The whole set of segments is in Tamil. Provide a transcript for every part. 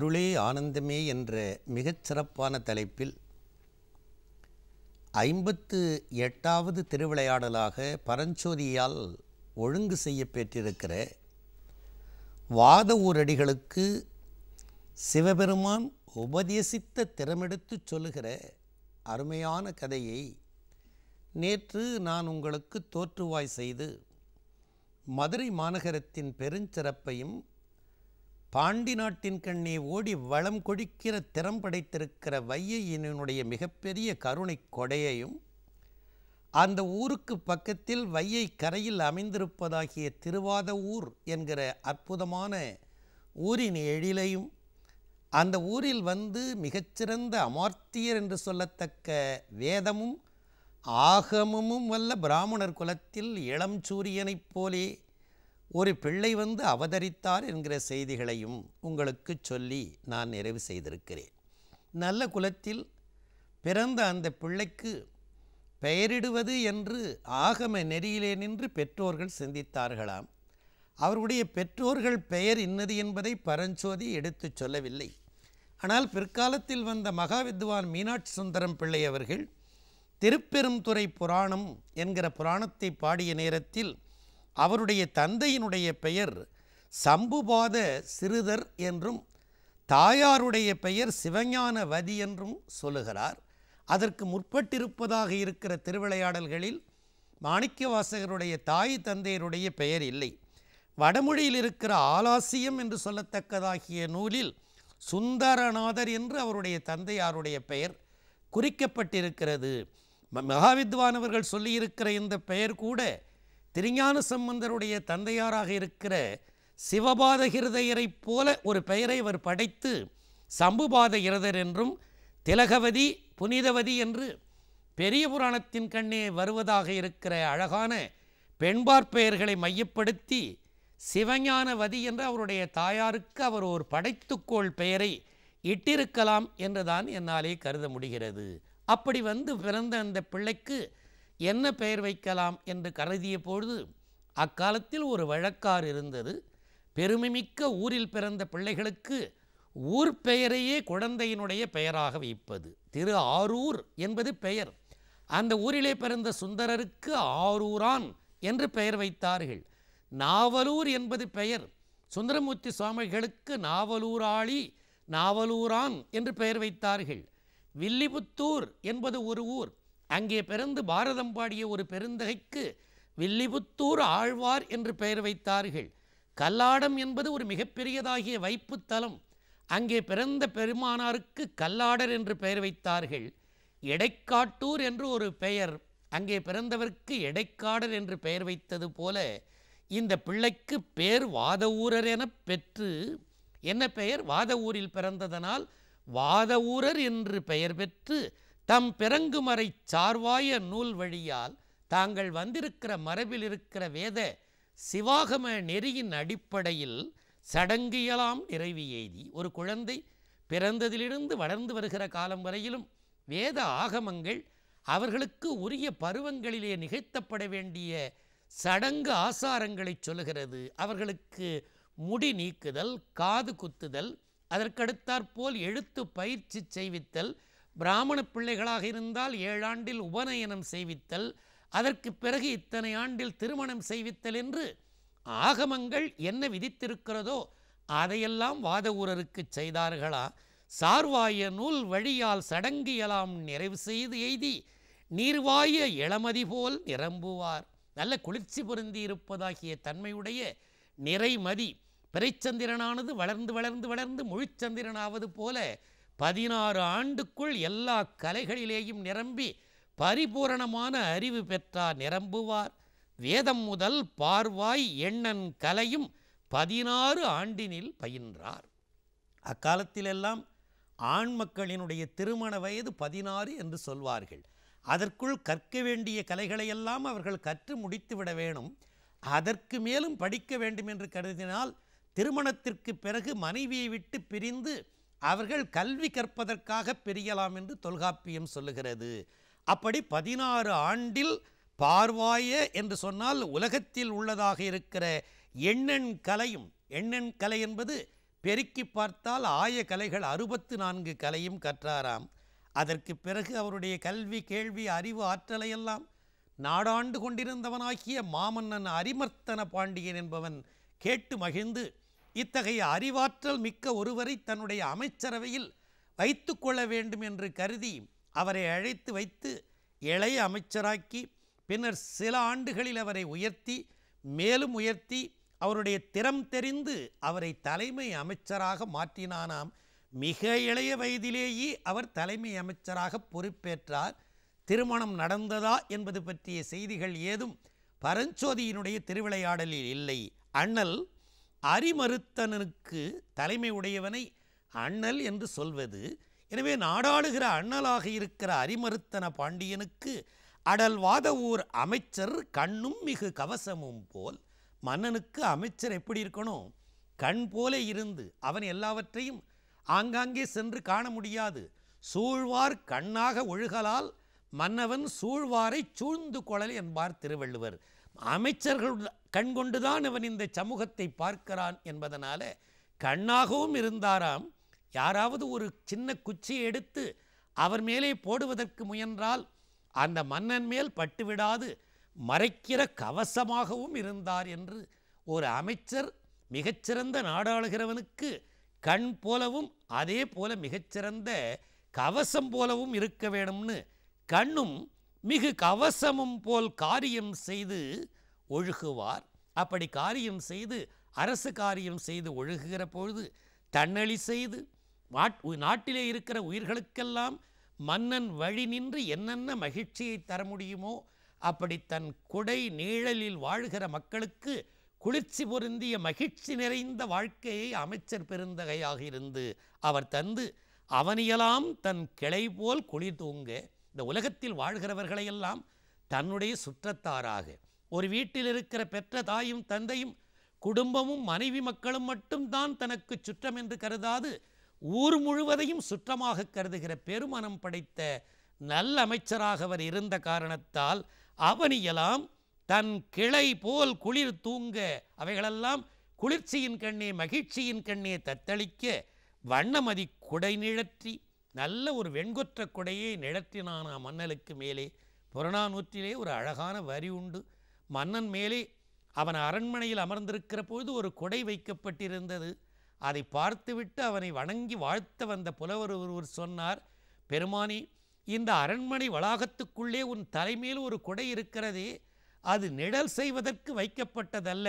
அருளே ஆனந்தமே என்ற மிகச் சிறப்பான தலைப்பில் ஐம்பத்து எட்டாவது திருவிளையாடலாக பரஞ்சோதியால் ஒழுங்கு செய்ய பெற்றிருக்கிற வாத ஊரடிகளுக்கு சிவபெருமான் உபதேசித்த திறமெடுத்து சொல்லுகிற அருமையான கதையை நேற்று நான் உங்களுக்கு தோற்றுவாய் செய்து மதுரை மாநகரத்தின் பெருஞ்சிறப்பையும் பாண்டி நாட்டின் கண்ணே ஓடி வளம் கொடிக்கிற திறம் படைத்திருக்கிற வையையினுடைய மிகப்பெரிய கருணை கொடையையும் அந்த ஊருக்கு பக்கத்தில் வையை கரையில் அமைந்திருப்பதாகிய திருவாத ஊர் என்கிற அற்புதமான ஊரின் எழிலையும் அந்த ஊரில் வந்து மிகச்சிறந்த அமார்த்தியர் என்று சொல்லத்தக்க வேதமும் ஆகமமும் வல்ல பிராமணர் குலத்தில் இளம் சூரியனைப் போலே ஒரு பிள்ளை வந்து அவதரித்தார் என்கிற செய்திகளையும் உங்களுக்கு சொல்லி நான் நிறைவு செய்திருக்கிறேன் நல்ல குலத்தில் பிறந்த அந்த பிள்ளைக்கு பெயரிடுவது என்று ஆகம நெறியிலே நின்று பெற்றோர்கள் சிந்தித்தார்களாம் அவருடைய பெற்றோர்கள் பெயர் இன்னது என்பதை பரஞ்சோதி எடுத்துச் சொல்லவில்லை ஆனால் பிற்காலத்தில் வந்த மகாவித்வான் மீனாட்சி சுந்தரம் பிள்ளை அவர்கள் திருப்பெருந்துறை புராணம் என்கிற புராணத்தை பாடிய நேரத்தில் அவருடைய தந்தையினுடைய பெயர் சம்புபாத சிறுதர் என்றும் தாயாருடைய பெயர் சிவஞானவதி என்றும் சொல்லுகிறார் அதற்கு முற்பட்டிருப்பதாக இருக்கிற திருவிளையாடல்களில் மாணிக்கவாசகருடைய தாய் தந்தையருடைய பெயர் இல்லை வடமொழியில் இருக்கிற ஆலாசியம் என்று சொல்லத்தக்கதாகிய நூலில் சுந்தரநாதர் என்று அவருடைய தந்தையாருடைய பெயர் குறிக்கப்பட்டிருக்கிறது ம- மகாவித்வானவர்கள் சொல்லியிருக்கிற இந்த பெயர் கூட திருஞான சம்பந்தருடைய தந்தையாராக இருக்கிற சிவபாத ஹிருதயரைப் போல ஒரு பெயரை அவர் படைத்து சம்புபாத ஹிருதர் என்றும் திலகவதி புனிதவதி என்று பெரிய புராணத்தின் கண்ணே வருவதாக இருக்கிற அழகான பெண்பார் பெயர்களை மையப்படுத்தி சிவஞானவதி என்று அவருடைய தாயாருக்கு அவர் ஒரு படைத்துக்கோள் பெயரை இட்டிருக்கலாம் என்றுதான் என்னாலே கருத முடிகிறது அப்படி வந்து பிறந்த அந்த பிள்ளைக்கு என்ன பெயர் வைக்கலாம் என்று கருதிய பொழுது அக்காலத்தில் ஒரு வழக்காறு இருந்தது பெருமைமிக்க ஊரில் பிறந்த பிள்ளைகளுக்கு ஊர் பெயரையே குழந்தையினுடைய பெயராக வைப்பது திரு ஆரூர் என்பது பெயர் அந்த ஊரிலே பிறந்த சுந்தரருக்கு ஆரூரான் என்று பெயர் வைத்தார்கள் நாவலூர் என்பது பெயர் சுந்தரமூர்த்தி சுவாமிகளுக்கு நாவலூராளி நாவலூரான் என்று பெயர் வைத்தார்கள் வில்லிபுத்தூர் என்பது ஒரு ஊர் அங்கே பிறந்து பாரதம் பாடிய ஒரு பெருந்தகைக்கு வில்லிபுத்தூர் ஆழ்வார் என்று பெயர் வைத்தார்கள் கல்லாடம் என்பது ஒரு மிகப்பெரியதாகிய வைப்புத்தலம் அங்கே பிறந்த பெருமானாருக்கு கல்லாடர் என்று பெயர் வைத்தார்கள் எடைக்காட்டூர் என்று ஒரு பெயர் அங்கே பிறந்தவருக்கு எடைக்காடர் என்று பெயர் வைத்தது போல இந்த பிள்ளைக்கு பேர் வாதவூரர் எனப் பெற்று என்ன பெயர் வாதவூரில் பிறந்ததனால் வாதவூரர் என்று பெயர் பெற்று தம் பிறங்குமறை சார்வாய நூல் வழியால் தாங்கள் வந்திருக்கிற மரபில் இருக்கிற வேத சிவாகம நெறியின் அடிப்படையில் சடங்கியலாம் நிறைவு எய்தி ஒரு குழந்தை பிறந்ததிலிருந்து வளர்ந்து வருகிற காலம் வரையிலும் வேத ஆகமங்கள் அவர்களுக்கு உரிய பருவங்களிலே நிகழ்த்தப்பட வேண்டிய சடங்கு ஆசாரங்களை சொல்லுகிறது அவர்களுக்கு முடி நீக்குதல் காது குத்துதல் அதற்கடுத்தாற்போல் எழுத்து பயிற்சி செய்வித்தல் பிராமண பிள்ளைகளாக இருந்தால் ஏழாண்டில் உபநயனம் செய்வித்தல் அதற்கு பிறகு இத்தனை ஆண்டில் திருமணம் செய்வித்தல் என்று ஆகமங்கள் என்ன விதித்திருக்கிறதோ அதையெல்லாம் வாத ஊரருக்கு செய்தார்களா சார்வாய நூல் வழியால் சடங்கியலாம் நிறைவு செய்து எய்தி நீர்வாய இளமதி போல் நிரம்புவார் நல்ல குளிர்ச்சி பொருந்தி இருப்பதாகிய தன்மையுடைய நிறைமதி பிறைச்சந்திரனானது வளர்ந்து வளர்ந்து வளர்ந்து முழுச்சந்திரனாவது போல பதினாறு ஆண்டுக்குள் எல்லா கலைகளிலேயும் நிரம்பி பரிபூரணமான அறிவு பெற்றார் நிரம்புவார் வேதம் முதல் பார்வாய் எண்ணன் கலையும் பதினாறு ஆண்டினில் பயின்றார் அக்காலத்திலெல்லாம் ஆண் மக்களினுடைய திருமண வயது பதினாறு என்று சொல்வார்கள் அதற்குள் கற்க வேண்டிய கலைகளையெல்லாம் அவர்கள் கற்று முடித்து விட வேணும் அதற்கு மேலும் படிக்க வேண்டும் என்று கருதினால் திருமணத்திற்கு பிறகு மனைவியை விட்டு பிரிந்து அவர்கள் கல்வி கற்பதற்காக பிரியலாம் என்று தொல்காப்பியம் சொல்லுகிறது அப்படி பதினாறு ஆண்டில் பார்வாய என்று சொன்னால் உலகத்தில் உள்ளதாக இருக்கிற எண்ணெண் கலையும் எண்ணெண் கலை என்பது பெருக்கி பார்த்தால் ஆய கலைகள் அறுபத்து நான்கு கலையும் கற்றாராம் அதற்கு பிறகு அவருடைய கல்வி கேள்வி அறிவு ஆற்றலையெல்லாம் நாடாண்டு கொண்டிருந்தவனாகிய மாமன்னன் அரிமர்த்தன பாண்டியன் என்பவன் கேட்டு மகிழ்ந்து இத்தகைய அறிவாற்றல் மிக்க ஒருவரை தன்னுடைய அமைச்சரவையில் வைத்து கொள்ள வேண்டும் என்று கருதி அவரை அழைத்து வைத்து இளைய அமைச்சராக்கி பின்னர் சில ஆண்டுகளில் அவரை உயர்த்தி மேலும் உயர்த்தி அவருடைய திறம் தெரிந்து அவரை தலைமை அமைச்சராக மாற்றினானாம் மிக இளைய வயதிலேயே அவர் தலைமை அமைச்சராக பொறுப்பேற்றார் திருமணம் நடந்ததா என்பது பற்றிய செய்திகள் ஏதும் பரஞ்சோதியினுடைய திருவிளையாடலில் இல்லை அண்ணல் அரிமறுத்தனுக்கு தலைமை உடையவனை அண்ணல் என்று சொல்வது எனவே நாடாளுகிற அண்ணலாக இருக்கிற அரிமறுத்தன பாண்டியனுக்கு அடல்வாத ஊர் அமைச்சர் கண்ணும் மிகு கவசமும் போல் மன்னனுக்கு அமைச்சர் எப்படி இருக்கணும் கண் போல இருந்து அவன் எல்லாவற்றையும் ஆங்காங்கே சென்று காண முடியாது சூழ்வார் கண்ணாக ஒழுகலால் மன்னவன் சூழ்வாரை சூழ்ந்து கொள்ளல் என்பார் திருவள்ளுவர் அமைச்சர்கள் கண் கொண்டுதான் அவன் இந்த சமூகத்தை பார்க்கிறான் என்பதனால கண்ணாகவும் இருந்தாராம் யாராவது ஒரு சின்ன குச்சியை எடுத்து அவர் மேலே போடுவதற்கு முயன்றால் அந்த மன்னன் மேல் பட்டுவிடாது மறைக்கிற கவசமாகவும் இருந்தார் என்று ஒரு அமைச்சர் மிகச்சிறந்த நாடாளுகிறவனுக்கு கண் போலவும் அதே போல மிகச்சிறந்த கவசம் போலவும் இருக்க வேணும்னு கண்ணும் மிகு கவசமும் போல் காரியம் செய்து ஒழுகுவார் அப்படி காரியம் செய்து அரசு காரியம் செய்து ஒழுகுகிற பொழுது தன்னழி செய்து நாட்- நாட்டிலே இருக்கிற உயிர்களுக்கெல்லாம் மன்னன் வழி நின்று என்னென்ன மகிழ்ச்சியை தர முடியுமோ அப்படி தன் குடை நீழலில் வாழ்கிற மக்களுக்கு குளிர்ச்சி பொருந்திய மகிழ்ச்சி நிறைந்த வாழ்க்கையை அமைச்சர் பெருந்தகையாக இருந்து அவர் தந்து அவனியலாம் தன் கிளை போல் குளிர் தூங்க இந்த உலகத்தில் வாழ்கிறவர்களையெல்லாம் தன்னுடைய சுற்றத்தாராக ஒரு வீட்டில் இருக்கிற பெற்ற தாயும் தந்தையும் குடும்பமும் மனைவி மக்களும் மட்டும்தான் தனக்கு சுற்றம் என்று கருதாது ஊர் முழுவதையும் சுற்றமாக கருதுகிற பெருமனம் படைத்த நல்ல அமைச்சராக அவர் இருந்த காரணத்தால் அவனியெல்லாம் தன் கிளை போல் குளிர் தூங்க அவைகளெல்லாம் குளிர்ச்சியின் கண்ணே மகிழ்ச்சியின் கண்ணே தத்தளிக்க வண்ணமதி குடை நிழற்றி நல்ல ஒரு வெண்கொற்ற குடையை நிழற்றினானா மன்னலுக்கு மேலே புறநானூற்றிலே ஒரு அழகான வரி உண்டு மன்னன் மேலே அவன் அரண்மனையில் அமர்ந்திருக்கிற பொழுது ஒரு குடை வைக்கப்பட்டிருந்தது அதை பார்த்துவிட்டு அவனை வணங்கி வாழ்த்த வந்த புலவர் ஒருவர் சொன்னார் பெருமானி இந்த அரண்மனை வளாகத்துக்குள்ளே உன் தலைமையில் ஒரு குடை இருக்கிறதே அது நிழல் செய்வதற்கு வைக்கப்பட்டதல்ல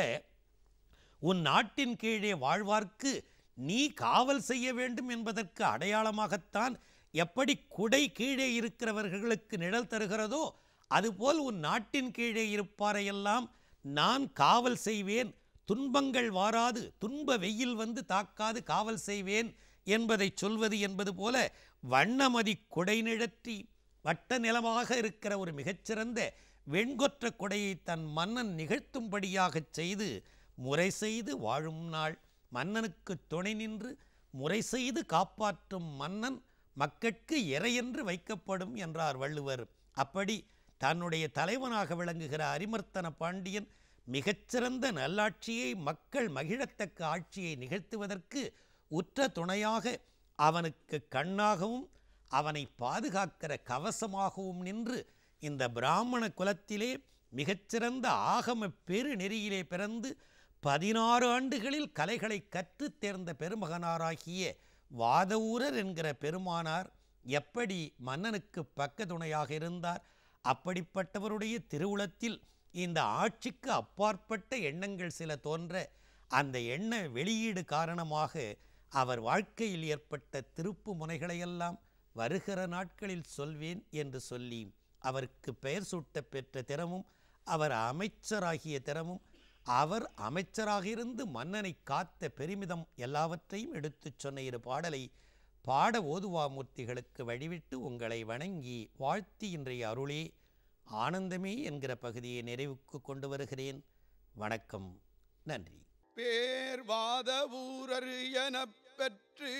உன் நாட்டின் கீழே வாழ்வார்க்கு நீ காவல் செய்ய வேண்டும் என்பதற்கு அடையாளமாகத்தான் எப்படி குடை கீழே இருக்கிறவர்களுக்கு நிழல் தருகிறதோ அதுபோல் உன் நாட்டின் கீழே இருப்பாரையெல்லாம் நான் காவல் செய்வேன் துன்பங்கள் வாராது துன்ப வெயில் வந்து தாக்காது காவல் செய்வேன் என்பதை சொல்வது என்பது போல வண்ணமதி குடை நிழற்றி வட்ட நிலமாக இருக்கிற ஒரு மிகச்சிறந்த வெண்கொற்ற குடையை தன் மன்னன் நிகழ்த்தும்படியாகச் செய்து முறை செய்து வாழும் நாள் மன்னனுக்கு துணை நின்று முறை செய்து காப்பாற்றும் மன்னன் மக்கட்கு இறையென்று வைக்கப்படும் என்றார் வள்ளுவர் அப்படி தன்னுடைய தலைவனாக விளங்குகிற அரிமர்த்தன பாண்டியன் மிகச்சிறந்த நல்லாட்சியை மக்கள் மகிழத்தக்க ஆட்சியை நிகழ்த்துவதற்கு உற்ற துணையாக அவனுக்கு கண்ணாகவும் அவனை பாதுகாக்கிற கவசமாகவும் நின்று இந்த பிராமண குலத்திலே மிகச்சிறந்த ஆகம பெருநெறியிலே பிறந்து பதினாறு ஆண்டுகளில் கலைகளை கற்றுத் தேர்ந்த பெருமகனாராகிய வாதவூரர் என்கிற பெருமானார் எப்படி மன்னனுக்கு பக்க துணையாக இருந்தார் அப்படிப்பட்டவருடைய திருவுளத்தில் இந்த ஆட்சிக்கு அப்பாற்பட்ட எண்ணங்கள் சில தோன்ற அந்த எண்ண வெளியீடு காரணமாக அவர் வாழ்க்கையில் ஏற்பட்ட திருப்பு முனைகளையெல்லாம் வருகிற நாட்களில் சொல்வேன் என்று சொல்லி அவருக்கு பெயர் சூட்டப் பெற்ற திறமும் அவர் அமைச்சராகிய திறமும் அவர் அமைச்சராக இருந்து மன்னனை காத்த பெருமிதம் எல்லாவற்றையும் எடுத்துச் சொன்ன இரு பாடலை பாட ஓதுவாமூர்த்திகளுக்கு வழிவிட்டு உங்களை வணங்கி வாழ்த்தி இன்றைய அருளே ஆனந்தமே என்கிற பகுதியை நிறைவுக்கு கொண்டு வருகிறேன் வணக்கம் நன்றி பேர்வாத ஊரர் எனப் பெற்று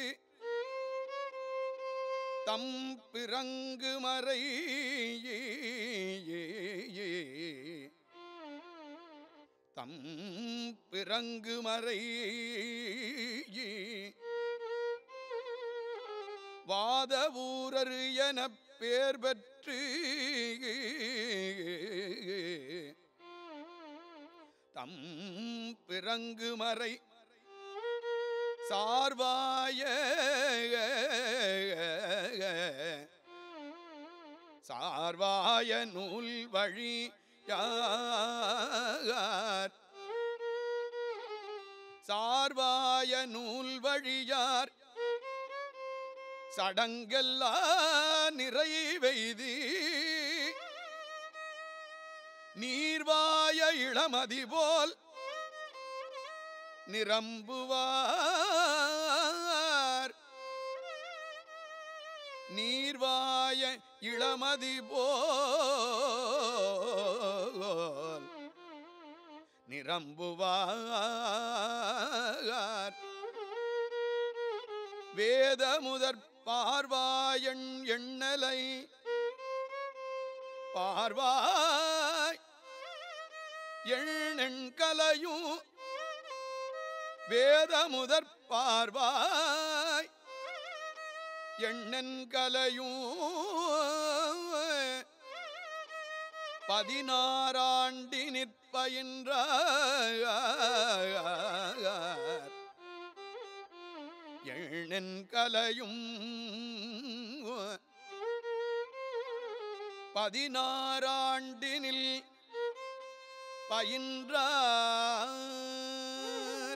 தம் பிறங்கு மறை தம் பிறங்கு மறை வாதவூரர் எனப் பேர் பெற்று தம் பிறங்கு மறை சார்வாய சார்வாய நூல் வழி யார் சார்வாய நூல் வழியார் சடங்கெல்லா நிறைவெய்தி நீர்வாய இளமதி போல் நிரம்புவார் நீர்வாய இளமதி போல் நிரம்புவார் வேத முதற் பார்வாயன் எண்ணலை பார்வாய் எண்ணெண் கலையும் வேத முதற் பார்வாய் எண்ணெண் கலையும் பதினாறாண்டி நிற்பயின்றார் எண்ணெண் கலையும் பதினாறாண்டினில் பயின்றார்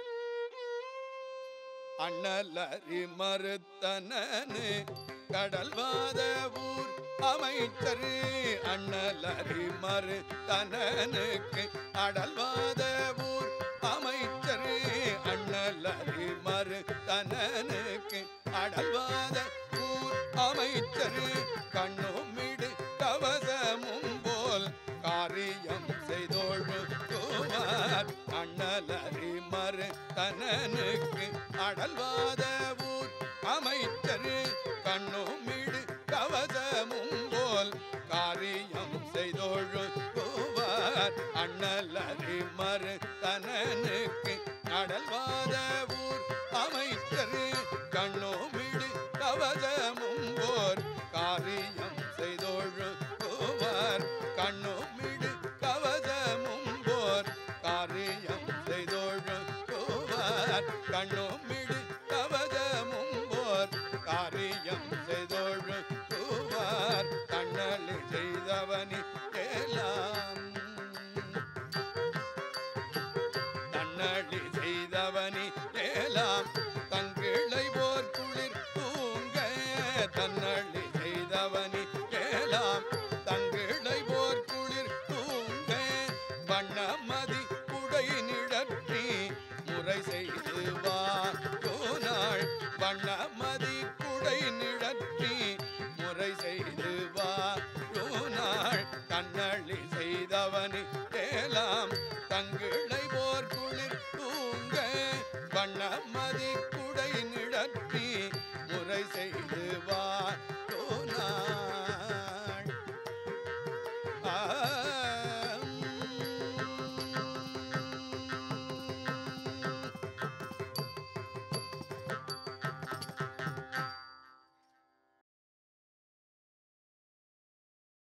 அண்ணலறி மறுத்தனனு கடல்வாத ஊர் அமைச்சர் அண்ணலறி மறுத்தனனுக்கு அடல்வாத ஊர் அமைச்சர் அண்ணலறி மறுத்தனனுக்கு அடல்வாத ஊர் அமைச்சர் கண்ணுமிடு கவசமும் போல் காரியம் செய்தோழுவார் அண்ணலறி மறு தனனுக்கு அடல்வாத ஊர் அமைச்சர் கண்ணுமிடு கவசமும் போல் காரியம் செய்தோழுவார் அண்ணலறி மறு தனனுக்கு அடல்வாத ஊர் அமைச்சர் கண்ணோமிடு கவசமும் போர் காரியம் செய்தோழுவார் கண்ணோமிடு கவசமும் போர் காரியம் செய்தோழுவார் கண்ணோமிடு கவசமும் போர் காரியம் செய்தோழுவார் கண்ணலி செய்தவனி எல்லாம் தன்னழி செய்தவனி ஏலாம் தங்கிளை போர் குளிர் தூங்க தன்னழி செய்தவனி ஏலாம்